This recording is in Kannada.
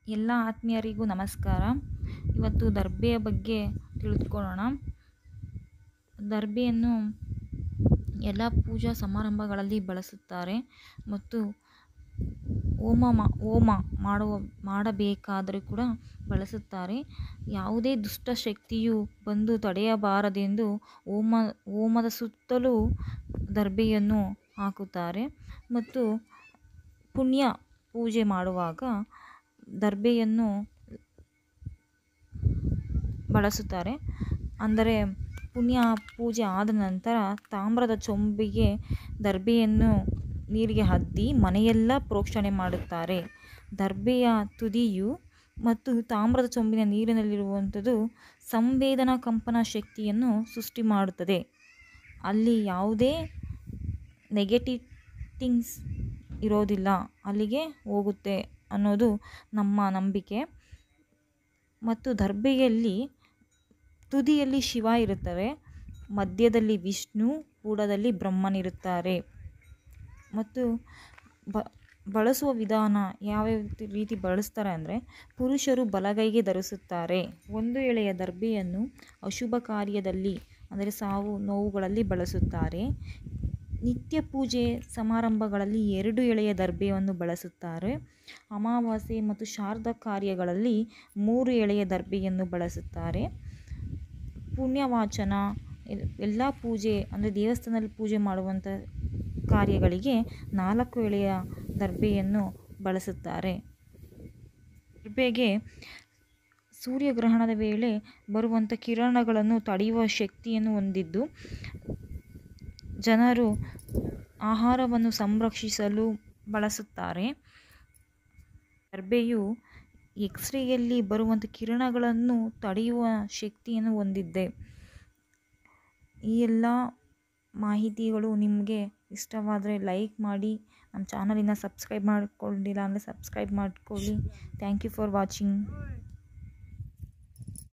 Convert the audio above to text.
ಎಲ್ಲ ಆತ್ಮೀಯರಿಗೂ ನಮಸ್ಕಾರ ಇವತ್ತು ದರ್ಬೆಯ ಬಗ್ಗೆ ತಿಳಿದುಕೊಳ್ಳೋಣ ದರ್ಬೆಯನ್ನು ಎಲ್ಲ ಪೂಜಾ ಸಮಾರಂಭಗಳಲ್ಲಿ ಬಳಸುತ್ತಾರೆ ಮತ್ತು ಹೋಮ ಮಾ ಹೋಮ ಮಾಡುವ ಮಾಡಬೇಕಾದರೆ ಕೂಡ ಬಳಸುತ್ತಾರೆ ಯಾವುದೇ ದುಷ್ಟಶಕ್ತಿಯು ಬಂದು ತಡೆಯಬಾರದೆಂದು ಹೋಮ ಹೋಮದ ಸುತ್ತಲೂ ದರ್ಬೆಯನ್ನು ಹಾಕುತ್ತಾರೆ ಮತ್ತು ಪುಣ್ಯ ಪೂಜೆ ಮಾಡುವಾಗ ದರ್ಬೆಯನ್ನು ಬಳಸುತ್ತಾರೆ ಅಂದರೆ ಪುಣ್ಯ ಪೂಜೆ ಆದ ನಂತರ ತಾಮ್ರದ ಚೊಂಬಿಗೆ ದರ್ಬೆಯನ್ನು ನೀರಿಗೆ ಅದ್ದಿ ಮನೆಯೆಲ್ಲ ಪ್ರೋಕ್ಷಣೆ ಮಾಡುತ್ತಾರೆ ದರ್ಬೆಯ ತುದಿಯು ಮತ್ತು ತಾಮ್ರದ ಚೊಂಬಿನ ನೀರಿನಲ್ಲಿರುವಂಥದ್ದು ಸಂವೇದನಾ ಕಂಪನ ಶಕ್ತಿಯನ್ನು ಸೃಷ್ಟಿ ಮಾಡುತ್ತದೆ ಅಲ್ಲಿ ಯಾವುದೇ ನೆಗೆಟಿವ್ ಥಿಂಗ್ಸ್ ಇರೋದಿಲ್ಲ ಅಲ್ಲಿಗೆ ಹೋಗುತ್ತೆ ಅನ್ನೋದು ನಮ್ಮ ನಂಬಿಕೆ ಮತ್ತು ದರ್ಬೆಯಲ್ಲಿ ತುದಿಯಲ್ಲಿ ಶಿವ ಇರುತ್ತವೆ ಮಧ್ಯದಲ್ಲಿ ವಿಷ್ಣು ಬುಡದಲ್ಲಿ ಬ್ರಹ್ಮನಿರುತ್ತಾರೆ ಮತ್ತು ಬ ಬಳಸುವ ವಿಧಾನ ಯಾವ್ಯಾವ ರೀತಿ ಬಳಸ್ತಾರೆ ಅಂದರೆ ಪುರುಷರು ಬಲಗೈಗೆ ಧರಿಸುತ್ತಾರೆ ಒಂದು ಎಳೆಯ ದರ್ಬೆಯನ್ನು ಅಶುಭ ಕಾರ್ಯದಲ್ಲಿ ಅಂದರೆ ಸಾವು ನೋವುಗಳಲ್ಲಿ ಬಳಸುತ್ತಾರೆ ನಿತ್ಯ ಪೂಜೆ ಸಮಾರಂಭಗಳಲ್ಲಿ ಎರಡು ಎಳೆಯ ದರ್ಬೆಯನ್ನು ಬಳಸುತ್ತಾರೆ ಅಮಾವಾಸ್ಯೆ ಮತ್ತು ಶಾರದಾ ಕಾರ್ಯಗಳಲ್ಲಿ ಮೂರು ಎಳೆಯ ದರ್ಬೆಯನ್ನು ಬಳಸುತ್ತಾರೆ ಪುಣ್ಯವಾಚನ ಎಲ್ಲ ಪೂಜೆ ಅಂದರೆ ದೇವಸ್ಥಾನದಲ್ಲಿ ಪೂಜೆ ಮಾಡುವಂಥ ಕಾರ್ಯಗಳಿಗೆ ನಾಲ್ಕು ಎಳೆಯ ದರ್ಬೆಯನ್ನು ಬಳಸುತ್ತಾರೆ ದರ್ಬೆಗೆ ಸೂರ್ಯಗ್ರಹಣದ ವೇಳೆ ಬರುವಂಥ ಕಿರಣಗಳನ್ನು ತಡೆಯುವ ಶಕ್ತಿಯನ್ನು ಹೊಂದಿದ್ದು ಜನರು ಆಹಾರವನ್ನು ಸಂರಕ್ಷಿಸಲು ಬಳಸುತ್ತಾರೆ ದರ್ಬೆಯು ಎಕ್ಸ್ರೇಯಲ್ಲಿ ಬರುವಂಥ ಕಿರಣಗಳನ್ನು ತಡೆಯುವ ಶಕ್ತಿಯನ್ನು ಹೊಂದಿದೆ ಈ ಎಲ್ಲ ಮಾಹಿತಿಗಳು ನಿಮಗೆ ಇಷ್ಟವಾದರೆ ಲೈಕ್ ಮಾಡಿ ನಮ್ಮ ಚಾನಲಿನ ಸಬ್ಸ್ಕ್ರೈಬ್ ಮಾಡಿಕೊಂಡಿಲ್ಲ ಅಂದರೆ ಸಬ್ಸ್ಕ್ರೈಬ್ ಮಾಡಿಕೊಳ್ಳಿ ಥ್ಯಾಂಕ್ ಯು ಫಾರ್ ವಾಚಿಂಗ್